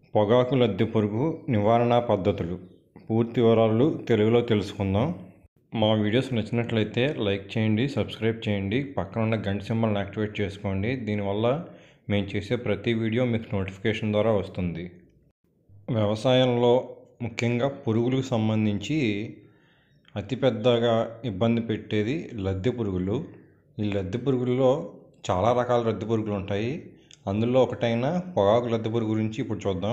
పొగాకు లద్దె పురుగు నివారణ పద్ధతులు పూర్తి వివరాలు తెలుగులో తెలుసుకుందాం మా వీడియోస్ నచ్చినట్లయితే లైక్ చేయండి సబ్స్క్రైబ్ చేయండి పక్కన ఉన్న గంట సింబల్ని యాక్టివేట్ చేసుకోండి దీనివల్ల మేము చేసే ప్రతి వీడియో మీకు నోటిఫికేషన్ ద్వారా వస్తుంది వ్యవసాయంలో ముఖ్యంగా పురుగులకు సంబంధించి అతిపెద్దగా ఇబ్బంది పెట్టేది లద్దె పురుగులు ఈ లద్దె పురుగుల్లో చాలా రకాల లద్దె పురుగులు ఉంటాయి అందులో ఒకటైన పొగాకు లద్దె పురుగు గురించి ఇప్పుడు చూద్దాం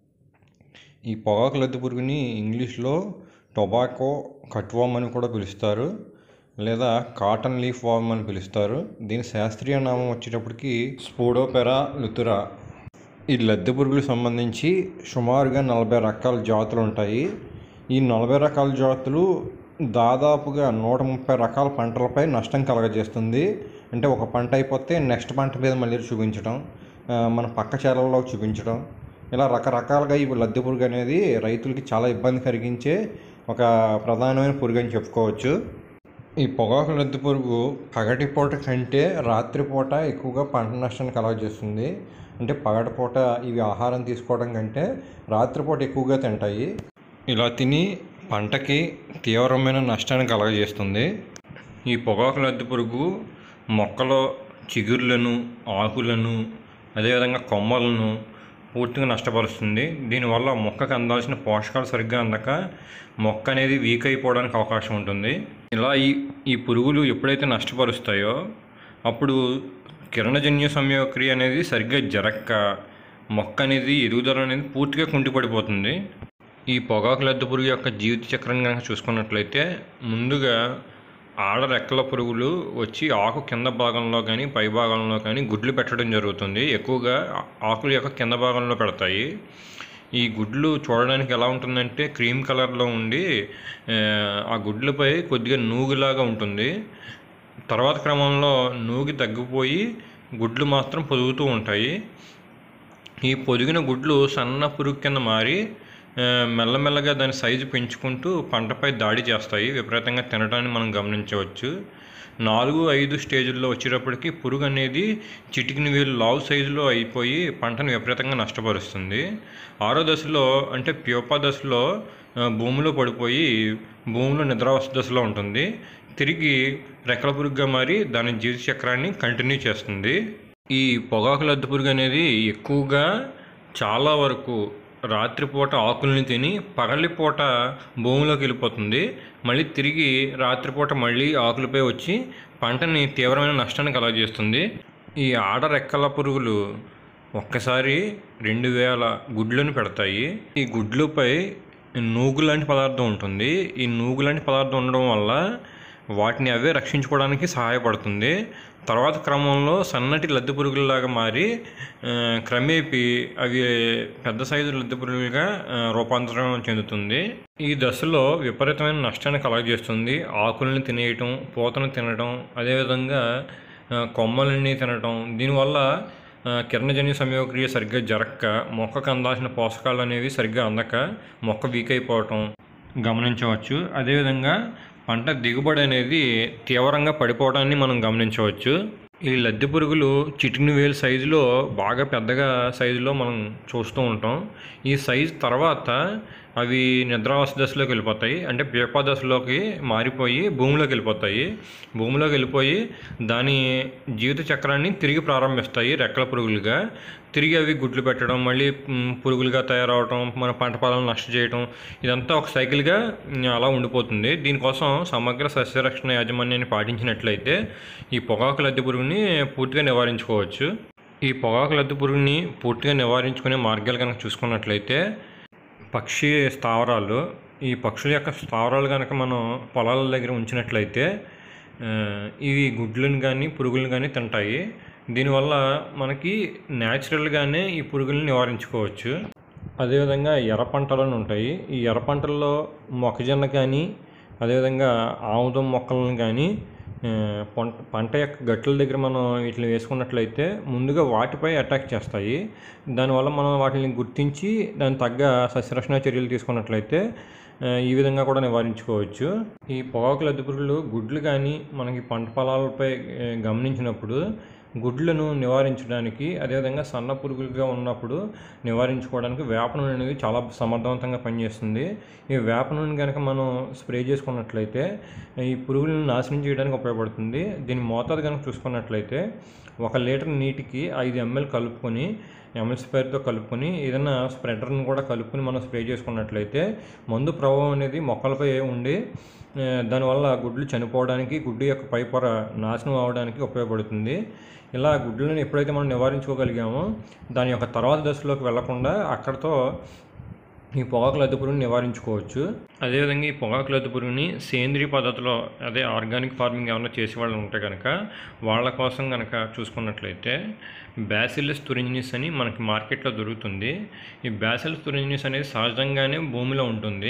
ఈ పొగాకు లద్దె పురుగుని ఇంగ్లీష్లో టొబాకో కట్వామ్ అని కూడా పిలుస్తారు లేదా కాటన్ లీఫ్ వామ్ అని పిలుస్తారు దీని శాస్త్రీయ నామం వచ్చేటప్పటికి స్పూడోపెరా లుతురా ఈ లద్దె పురుగులకు సంబంధించి సుమారుగా నలభై రకాల జాతులు ఉంటాయి ఈ నలభై రకాల జాతులు దాదాపుగా నూట ముప్పై రకాల పంటలపై నష్టం కలగజేస్తుంది అంటే ఒక పంట అయిపోతే నెక్స్ట్ పంట మీద మళ్ళీ చూపించడం ఆ, మన పక్క చేలల్లో చూపించడం ఇలా రకరకాలుగా ఈ లద్దె పురుగు అనేది రైతులకి చాలా ఇబ్బంది కలిగించే ఒక ప్రధానమైన పురుగు అని చెప్పుకోవచ్చు ఈ పొగాకు లద్దె పురుగు పగటిపూట కంటే రాత్రిపూట ఎక్కువగా పంట నష్టాన్ని కలగజేస్తుంది అంటే పగటిపూట ఇవి ఆహారం తీసుకోవడం కంటే రాత్రిపూట ఎక్కువగా తింటాయి ఇలా తిని పంటకి తీవ్రమైన నష్టాన్ని కలగజేస్తుంది ఈ పొగాకు లద్దె పురుగు మొక్కలో చిగుర్లను ఆకులను అదేవిధంగా కొమ్మలను పూర్తిగా నష్టపరుస్తుంది దీనివల్ల మొక్కకు అందాల్సిన పోషకాలు సరిగ్గా అందక మొక్క అనేది వీక్ అయిపోవడానికి అవకాశం ఉంటుంది ఇలా ఈ ఈ పురుగులు ఎప్పుడైతే నష్టపరుస్తాయో అప్పుడు కిరణజన్య సంయోక్రియ అనేది సరిగ్గా జరక్క మొక్క అనేది ఎదుగుదల అనేది పూర్తిగా కుంటిపడిపోతుంది ఈ పొగాకు లద్దె పురుగు యొక్క జీవిత చక్రం కనుక చూసుకున్నట్లయితే ముందుగా ఆడ రెక్కల పురుగులు వచ్చి ఆకు కింద భాగంలో కానీ పై భాగంలో కానీ గుడ్లు పెట్టడం జరుగుతుంది ఎక్కువగా ఆ- ఆకుల యొక్క కింద భాగంలో పెడతాయి ఈ గుడ్లు చూడడానికి ఎలా ఉంటుందంటే క్రీమ్ కలర్లో ఉండి ఆ, ఆ గుడ్లపై కొద్దిగా నూగులాగా ఉంటుంది తర్వాత క్రమంలో నూగి తగ్గిపోయి గుడ్లు మాత్రం పొదుగుతూ ఉంటాయి ఈ పొదిగిన గుడ్లు సన్న పురుగు కింద మారి ఆ, మెల్లమెల్లగా దాని సైజు పెంచుకుంటూ పంటపై దాడి చేస్తాయి విపరీతంగా తినడాన్ని మనం గమనించవచ్చు నాలుగు ఐదు స్టేజ్ల్లో వచ్చేటప్పటికి పురుగు అనేది చిటికిన వేలు లావు సైజులో అయిపోయి పంటను విపరీతంగా నష్టపరుస్తుంది ఆరో దశలో అంటే ప్యూపా దశలో ఆ, భూమిలో పడిపోయి భూమిలో నిద్రావస్థ దశలో ఉంటుంది తిరిగి రెక్కల పురుగుగా మారి దాని జీవిత చక్రాన్ని కంటిన్యూ చేస్తుంది ఈ పొగాకు లద్దె పురుగు అనేది ఎక్కువగా చాలా వరకు రాత్రిపూట ఆకుల్ని తిని పగలిపూట భూమిలోకి వెళ్ళిపోతుంది మళ్ళీ తిరిగి రాత్రిపూట మళ్ళీ ఆకులపై వచ్చి పంటని తీవ్రమైన నష్టాన్ని కలగజేస్తుంది ఈ ఆడ రెక్కల పురుగులు ఒక్కసారి రెండు వేల గుడ్లను పెడతాయి ఈ గుడ్లపై నూగు లాంటి పదార్థం ఉంటుంది ఈ నూగు లాంటి పదార్థం ఉండడం వల్ల వాటిని అవే రక్షించుకోవడానికి సహాయపడుతుంది తర్వాత క్రమంలో సన్నటి లద్దె పురుగులలాగా మారి ఆ, క్రమేపీ అవి పెద్ద సైజు లద్దె పురుగులుగా ఆ, రూపాంతరం చెందుతుంది ఈ దశలో విపరీతమైన నష్టాన్ని కలగజేస్తుంది ఆకుల్ని తినేయటం పూతను తినడం అదేవిధంగా ఆ, కొమ్మలని తినటం దీనివల్ల ఆ, కిరణజన్య సంయోగక్రియ సరిగ్గా జరక్క మొక్కకు అందాల్సిన పోషకాలు అనేవి సరిగ్గా అందక మొక్క వీక్ అయిపోవటం గమనించవచ్చు అదేవిధంగా పంట దిగుబడి అనేది తీవ్రంగా పడిపోవడాన్ని మనం గమనించవచ్చు ఈ లద్దె పురుగులు చిటికిన వేలు సైజులో బాగా పెద్దగా సైజులో మనం చూస్తూ ఉంటాం ఈ సైజు తర్వాత అవి నిద్రావస్థ దశలోకి వెళ్ళిపోతాయి అంటే పేపా దశలోకి మారిపోయి భూమిలోకి వెళ్ళిపోతాయి భూమిలోకి వెళ్ళిపోయి దాని జీవిత చక్రాన్ని తిరిగి ప్రారంభిస్తాయి రెక్కల పురుగులుగా తిరిగి అవి గుడ్లు పెట్టడం మళ్ళీ మ్, పురుగులుగా తయారవడం మన పంట పొలాలను నష్టం చేయడం ఇదంతా ఒక సైకిల్గా మ్, అలా ఉండిపోతుంది దీనికోసం సమగ్ర సస్యరక్షణ యాజమాన్యాన్ని పాటించినట్లయితే ఈ పొగాకు లద్దె పురుగుని పూర్తిగా నివారించుకోవచ్చు ఈ పొగాకు లద్దె పురుగుని పూర్తిగా నివారించుకునే మార్గాలు కనుక చూసుకున్నట్లయితే పక్షి స్థావరాలు ఈ పక్షుల యొక్క స్థావరాలు కనుక మనం పొలాల దగ్గర ఉంచినట్లయితే ఆ, ఇవి గుడ్లను కానీ పురుగులను కానీ తింటాయి దీనివల్ల మనకి న్యాచురల్గానే ఈ పురుగులను నివారించుకోవచ్చు అదేవిధంగా ఎర్ర పంటలను ఉంటాయి ఈ ఎర్ర పంటల్లో మొక్కజొన్న కానీ అదేవిధంగా ఆముదం మొక్కలను కానీ ఆ, పంట పంట యొక్క గట్ల దగ్గర మనం వీటిని వేసుకున్నట్లయితే ముందుగా వాటిపై అటాక్ చేస్తాయి దానివల్ల మనం వాటిని గుర్తించి దాని తగ్గ సస్యరక్షణ చర్యలు తీసుకున్నట్లయితే ఆ, ఈ విధంగా కూడా నివారించుకోవచ్చు ఈ పొగాకు లద్దె పురుగులు గుడ్లు కానీ మనకి పంట పొలాలపై ఆ, గమనించినప్పుడు గుడ్లను నివారించడానికి అదేవిధంగా సన్న పురుగులుగా ఉన్నప్పుడు నివారించుకోవడానికి వేప నూనె అనేది చాలా సమర్థవంతంగా పనిచేస్తుంది ఈ వేప నూనె కనుక మనం స్ప్రే చేసుకున్నట్లయితే ఈ పురుగులను నాశనం చేయడానికి ఉపయోగపడుతుంది దీని మోతాదు కనుక చూసుకున్నట్లయితే ఒక లీటర్ నీటికి ఐదు ఎంఎల్ కలుపుకొని ఎంఎల్ స్ప్రేతో కలుపుకొని ఏదైనా స్ప్రెడర్ని కూడా కలుపుకొని మనం స్ప్రే చేసుకున్నట్లయితే మందు ప్రభావం అనేది మొక్కలపై ఉండి ఆ, దానివల్ల గుడ్లు చనిపోవడానికి గుడ్డు యొక్క పై పొర నాశనం అవడానికి ఉపయోగపడుతుంది ఇలా గుడ్లను ఎప్పుడైతే మనం నివారించుకోగలిగామో దాని యొక్క తర్వాత దశలోకి వెళ్లకుండా అక్కడతో ఈ పొగాకు లద్దె పురుగుని నివారించుకోవచ్చు అదేవిధంగా ఈ పొగాకు లద్దె పురుగుని సేంద్రియ పద్ధతిలో అదే ఆర్గానిక్ ఫార్మింగ్ ఏమైనా చేసే వాళ్ళు ఉంటే కనుక వాళ్ళ కోసం కనుక చూసుకున్నట్లయితే బ్యాసిల్లస్ తురింజినిస్ అని మనకి మార్కెట్లో దొరుకుతుంది ఈ బ్యాసిల్లస్ తురింజినిస్ అనేది సహజంగానే భూమిలో ఉంటుంది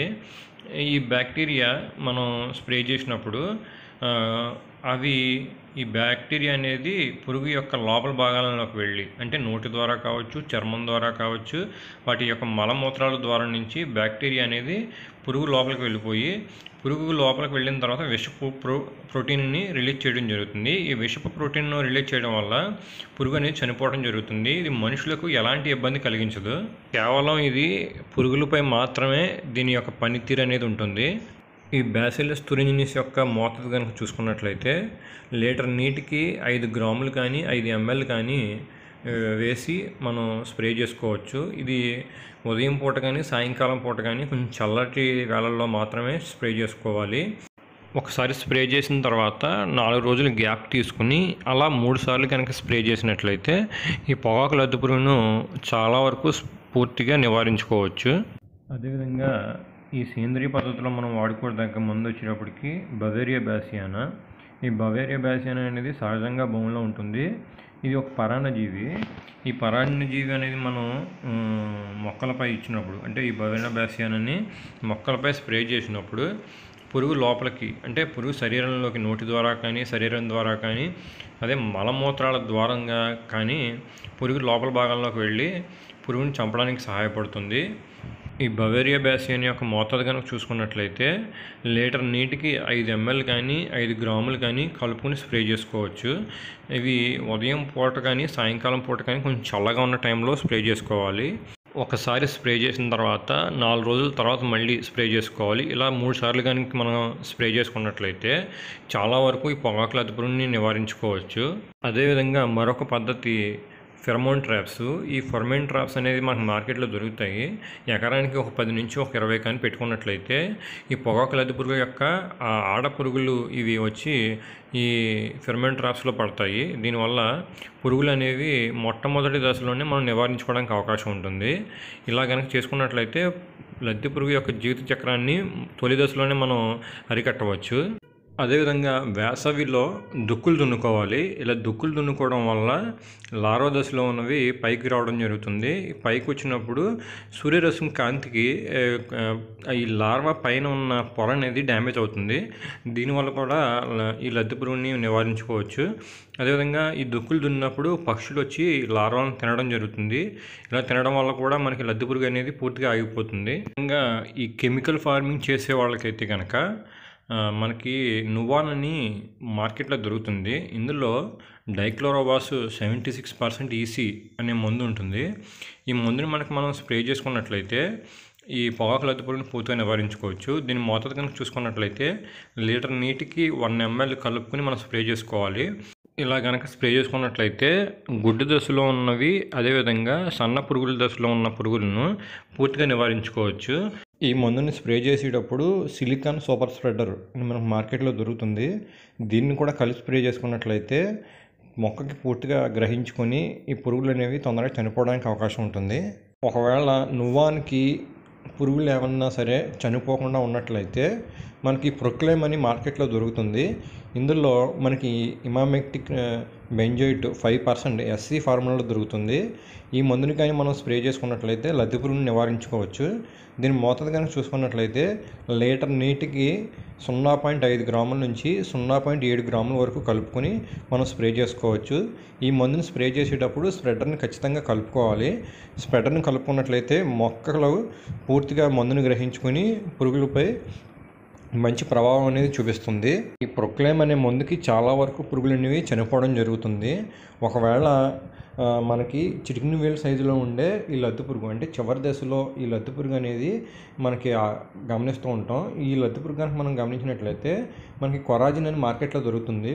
ఈ బ్యాక్టీరియా మనం స్ప్రే చేసినప్పుడు ఆ, అవి ఈ బ్యాక్టీరియా అనేది పురుగు యొక్క లోపల భాగాలలోకి వెళ్ళి అంటే నోటి ద్వారా కావచ్చు చర్మం ద్వారా కావచ్చు వాటి యొక్క మలమూత్రాల ద్వారా నుంచి బ్యాక్టీరియా అనేది పురుగు లోపలికి వెళ్ళిపోయి పురుగు లోపలికి వెళ్ళిన తర్వాత విషపు ప్రో ప్రోటీన్ని రిలీజ్ చేయడం జరుగుతుంది ఈ విషపు ప్రోటీన్ను రిలీజ్ చేయడం వల్ల పురుగు అనేది చనిపోవడం జరుగుతుంది ఇది మనుషులకు ఎలాంటి ఇబ్బంది కలిగించదు కేవలం ఇది పురుగులపై మాత్రమే దీని యొక్క పనితీరు అనేది ఉంటుంది ఈ బ్యాసిలస్ తురింజినిస్ యొక్క మోతాదు కనుక చూసుకున్నట్లయితే లీటర్ నీటికి ఐదు గ్రాములు కానీ ఐదు ఎంఎల్ కానీ ఆ, వేసి మనం స్ప్రే చేసుకోవచ్చు ఇది ఉదయం పూట కానీ సాయంకాలం పూట కానీ కొంచెం చల్లటి వేళల్లో మాత్రమే స్ప్రే చేసుకోవాలి ఒకసారి స్ప్రే చేసిన తర్వాత నాలుగు రోజులు గ్యాప్ తీసుకుని అలా మూడు సార్లు కనుక స్ప్రే చేసినట్లయితే ఈ పొగాకు లద్దె పురుగును చాలా వరకు పూర్తిగా నివారించుకోవచ్చు అదేవిధంగా ఈ సేంద్రియ పద్ధతిలో మనం వాడుకోవడానికి ముందు వచ్చేటప్పటికి బవేరియా బ్యాసియానా ఈ బవేరియా బ్యాసియానా అనేది సహజంగా భూమిలో ఉంటుంది ఇది ఒక పరాన్నజీవి ఈ పరాన్నజీవి అనేది మనం ఉమ్, మొక్కలపై ఇచ్చినప్పుడు అంటే ఈ బవేరియా బ్యాసియానాని మొక్కలపై స్ప్రే చేసినప్పుడు పురుగు లోపలికి అంటే పురుగు శరీరంలోకి నోటి ద్వారా కానీ శరీరం ద్వారా కానీ అదే మలమూత్రాల ద్వారంగా కానీ పురుగు లోపల భాగంలోకి వెళ్ళి పురుగుని చంపడానికి సహాయపడుతుంది ఈ బవేరియా బ్యాసియన్ యొక్క మోతాదు కనుక చూసుకున్నట్లయితే లీటర్ నీటికి ఐదు ఎంఎల్ కానీ ఐదు గ్రాములు కానీ కలుపుకొని స్ప్రే చేసుకోవచ్చు ఇవి ఉదయం పూట కానీ సాయంకాలం పూట కానీ కొంచెం చల్లగా ఉన్న టైంలో స్ప్రే చేసుకోవాలి ఒకసారి స్ప్రే చేసిన తర్వాత నాలుగు రోజుల తర్వాత మళ్ళీ స్ప్రే చేసుకోవాలి ఇలా మూడు సార్లు కనుక మనం స్ప్రే చేసుకున్నట్లయితే చాలా వరకు ఈ పొగాకుల అదుపుని నివారించుకోవచ్చు అదేవిధంగా మరొక పద్ధతి ఫెరమోన్ ట్రాప్స్ ఈ ఫెరమోన్ ట్రాప్స్ అనేది మనకు మార్కెట్లో దొరుకుతాయి ఎకరానికి ఒక పది నుంచి ఒక ఇరవై కానీ పెట్టుకున్నట్లయితే ఈ పొగాకు లద్దె పురుగు యొక్క ఆ ఆడ పురుగులు ఇవి వచ్చి ఈ ఫెరమోన్ ట్రాప్స్లో పడతాయి దీనివల్ల పురుగులు అనేవి మొట్టమొదటి దశలోనే మనం నివారించుకోవడానికి అవకాశం ఉంటుంది ఇలా కనుక చేసుకున్నట్లయితే లద్దె పురుగు యొక్క జీవిత చక్రాన్ని తొలి దశలోనే మనం అరికట్టవచ్చు అదేవిధంగా వేసవిలో దుక్కులు దున్నుకోవాలి ఇలా దుక్కులు దున్నుకోవడం వల్ల లారో దశలో ఉన్నవి పైకి రావడం జరుగుతుంది ఈ పైకి వచ్చినప్పుడు సూర్యరశ్మి కాంతికి ఏ, ఆ, ఈ లార్వా పైన ఉన్న పొర అనేది డ్యామేజ్ అవుతుంది దీనివల్ల కూడా ల- ఈ లద్దె పురుగుని నివారించుకోవచ్చు అదేవిధంగా ఈ దుక్కులు దున్నప్పుడు పక్షులు వచ్చి లార్వాను తినడం జరుగుతుంది ఇలా తినడం వల్ల కూడా మనకి లద్దె పురుగు అనేది పూర్తిగా ఆగిపోతుంది ఇంకా ఈ కెమికల్ ఫార్మింగ్ చేసే వాళ్ళకైతే కనుక ఆ, మనకి నువాన్ అని మార్కెట్లో దొరుకుతుంది ఇందులో dichlorvos seventy six percent EC అనే మందు ఉంటుంది ఈ మందుని మనకి మనం స్ప్రే చేసుకున్నట్లయితే ఈ పొగాకు లద్దె పురుగుని పూర్తిగా నివారించుకోవచ్చు దీని మోతాదు కనుక చూసుకున్నట్లయితే లీటర్ నీటికి వన్ ఎంఎల్ కలుపుకొని మనం స్ప్రే చేసుకోవాలి ఇలా కనుక స్ప్రే చేసుకున్నట్లయితే గుడ్డు దశలో ఉన్నవి అదేవిధంగా సన్న పురుగుల దశలో ఉన్న పురుగులను పూర్తిగా నివారించుకోవచ్చు ఈ మందుని స్ప్రే చేసేటప్పుడు సిలికాన్ సూపర్ స్ప్రెడర్ అని మనకు మార్కెట్లో దొరుకుతుంది దీన్ని కూడా కలిసి స్ప్రే చేసుకున్నట్లయితే మొక్కకి పూర్తిగా గ్రహించుకొని ఈ పురుగులు అనేవి తొందరగా చనిపోవడానికి అవకాశం ఉంటుంది ఒకవేళ నువ్వానికి పురుగులు ఏమన్నా సరే చనిపోకుండా ఉన్నట్లయితే మనకి ప్రొక్లైమ్ అని మార్కెట్లో దొరుకుతుంది ఇందులో మనకి emamectin benzoate five percent SC ఫార్ములాలో దొరుకుతుంది ఈ మందుని కానీ మనం స్ప్రే చేసుకున్నట్లయితే లద్దె పురుగుని నివారించుకోవచ్చు దీని మోతాదు కనుక చూసుకున్నట్లయితే లీటర్ నీటికి సున్నా పాయింట్ ఐదు గ్రాముల నుంచి సున్నా పాయింట్ ఏడు గ్రాముల వరకు కలుపుకొని మనం స్ప్రే చేసుకోవచ్చు ఈ మందుని స్ప్రే చేసేటప్పుడు స్ప్రెడర్ని ఖచ్చితంగా కలుపుకోవాలి స్ప్రెడర్ని కలుపుకున్నట్లయితే మొక్కలు పూర్తిగా మందుని గ్రహించుకొని పురుగులపై మంచి ప్రభావం అనేది చూపిస్తుంది ఈ ప్రొక్లైమ్ అనే మందుకి చాలా వరకు పురుగులు అనేవి చనిపోవడం జరుగుతుంది ఒకవేళ ఆ, మనకి చిటికిన వేలు సైజులో ఉండే ఈ లద్దు పురుగు అంటే చివరి దశలో ఈ లద్దు పురుగు అనేది మనకి ఆ, గమనిస్తూ ఉంటాం ఈ లద్దు పురుగు కనుక మనం గమనించినట్లయితే మనకి కొరాజిన్ అని మార్కెట్లో దొరుకుతుంది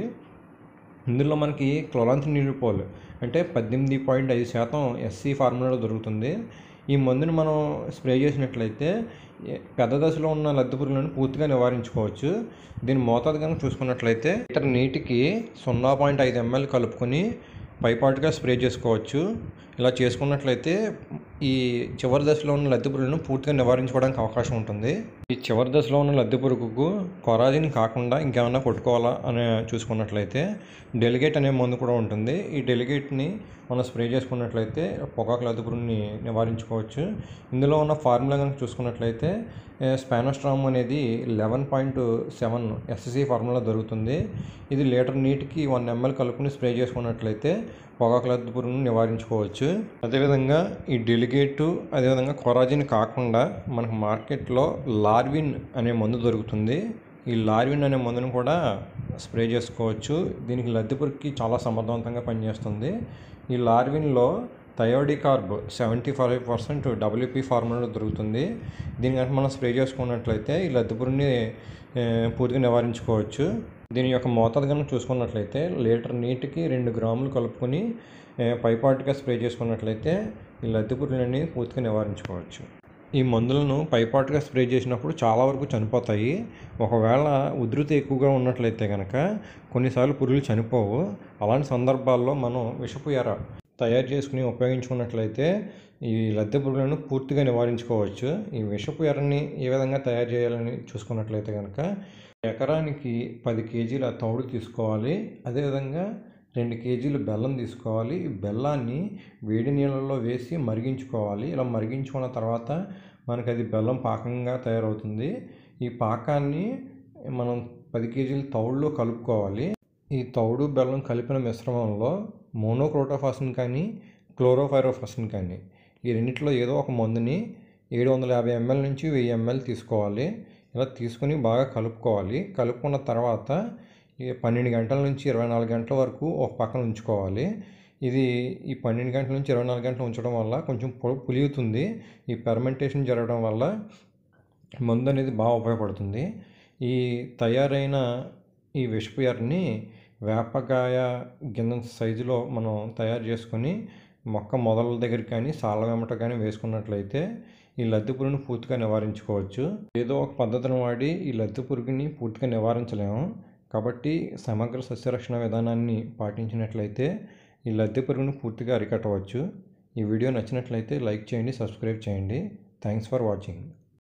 ఇందులో మనకి క్లోరాంథినిలిపోల్ అంటే పద్దెనిమిది పాయింట్ ఐదు శాతం ఎస్సీ ఫార్ములాలో దొరుకుతుంది ఈ మందుని మనం స్ప్రే చేసినట్లయితే ఏ- పెద్ద దశలో ఉన్న లద్దె పురుగులను పూర్తిగా నివారించుకోవచ్చు దీని మోతాదు కనుక చూసుకున్నట్లయితే లీటర్ నీటికి సున్నా పాయింట్ ఐదు ఎంఎల్ కలుపుకొని పైపాటుగా స్ప్రే చేసుకోవచ్చు ఇలా చేసుకున్నట్లయితే ఈ చివరి దశలో ఉన్న లద్దె పురుగులను పూర్తిగా నివారించుకోవడానికి అవకాశం ఉంటుంది ఈ చివరి దశలో ఉన్న లద్దె పురుగుకు కొరాజిన్ కాకుండా ఇంకేమైనా కొట్టుకోవాలా అని చూసుకున్నట్లయితే డెలిగేట్ అనే మందు కూడా ఉంటుంది ఈ డెలిగేట్ని మనం స్ప్రే చేసుకున్నట్లయితే పొగాకు లద్దె పురుగుని నివారించుకోవచ్చు ఇందులో ఉన్న ఫార్ములా కనుక చూసుకున్నట్లయితే స్పానోస్ట్రామ్ అనేది eleven point seven SSC formula దొరుకుతుంది ఇది లీటర్ నీటికి వన్ ఎంఎల్ కలుపుని స్ప్రే చేసుకున్నట్లయితే పొగాకు లద్దె పురుగును నివారించుకోవచ్చు అదేవిధంగా ఈ డెలిగేటు అదేవిధంగా కొరాజిన్ కాకుండా మనకు మార్కెట్లో లార్విన్ అనే మందు దొరుకుతుంది ఈ లార్విన్ అనే మందును కూడా స్ప్రే చేసుకోవచ్చు దీనికి లద్దె పురుగుకి చాలా సమర్థవంతంగా పనిచేస్తుంది ఈ లార్విన్లో thiodicarb seventy five percent WP ఫార్ములాలో దొరుకుతుంది దీని కనుక మనం స్ప్రే చేసుకున్నట్లయితే ఈ లద్దె పురుగుని ఏ, పూర్తిగా నివారించుకోవచ్చు దీని యొక్క మోతాదు కనుక చూసుకున్నట్లయితే లీటర్ నీటికి రెండు గ్రాములు కలుపుకొని ఏ, పైపాటుగా స్ప్రే చేసుకున్నట్లయితే ఈ లద్దె పురుగులని పూర్తిగా నివారించుకోవచ్చు ఈ మందులను పైపాటుగా స్ప్రే చేసినప్పుడు చాలా వరకు చనిపోతాయి ఒకవేళ ఉధృతి ఎక్కువగా ఉన్నట్లయితే కనుక కొన్నిసార్లు పురుగులు చనిపోవు అలాంటి సందర్భాల్లో మనం విషపు ఎర తయారు చేసుకుని ఉపయోగించుకున్నట్లయితే ఈ లద్దె పురుగులను పూర్తిగా నివారించుకోవచ్చు ఈ విషపు ఎర్రని ఏ విధంగా తయారు చేయాలని చూసుకున్నట్లయితే కనుక ఎకరానికి పది కేజీల తౌడు తీసుకోవాలి అదేవిధంగా రెండు కేజీలు బెల్లం తీసుకోవాలి ఈ బెల్లాన్ని వేడి నీళ్ళల్లో వేసి మరిగించుకోవాలి ఇలా మరిగించుకున్న తర్వాత మనకి అది బెల్లం పాకంగా తయారవుతుంది ఈ పాకాన్ని మనం పది కేజీల తౌడులో కలుపుకోవాలి ఈ తౌడు బెల్లం కలిపిన మిశ్రమంలో మోనోక్రోటోఫాసిన్ కానీ క్లోరోఫైరోఫాసిన్ కానీ ఈ రెండిట్లో ఏదో ఒక మందుని ఏడు వందల యాభై ఎంఎల్ నుంచి వెయ్యి ఎంఎల్ తీసుకోవాలి ఇలా తీసుకుని బాగా కలుపుకోవాలి కలుపుకున్న తర్వాత ఈ పన్నెండు గంటల నుంచి ఇరవై నాలుగు గంటల వరకు ఒక పక్కన ఉంచుకోవాలి ఇది ఈ పన్నెండు గంటల నుంచి ఇరవై నాలుగు గంటలు ఉంచడం వల్ల కొంచెం పు- పులియుతుంది ఈ పెర్మెంటేషన్ జరగడం వల్ల మందు అనేది బాగా ఉపయోగపడుతుంది ఈ తయారైన ఈ విషపు ఎర్రని వేపకాయ గిన్నె సైజులో మనం తయారు చేసుకొని మొక్క మొదల దగ్గర కానీ సాల వెంబట కానీ వేసుకున్నట్లయితే ఈ లద్దె పురుగుని పూర్తిగా నివారించుకోవచ్చు ఏదో ఒక పద్ధతిని వాడి ఈ లద్దె పురుగుని పూర్తిగా నివారించలేము కాబట్టి సమగ్ర సస్యరక్షణ విధానాన్ని పాటించినట్లయితే ఈ లద్దె పురుగును పూర్తిగా అరికట్టవచ్చు ఈ వీడియో నచ్చినట్లయితే లైక్ చేయండి సబ్స్క్రైబ్ చేయండి థ్యాంక్స్ ఫర్ వాచింగ్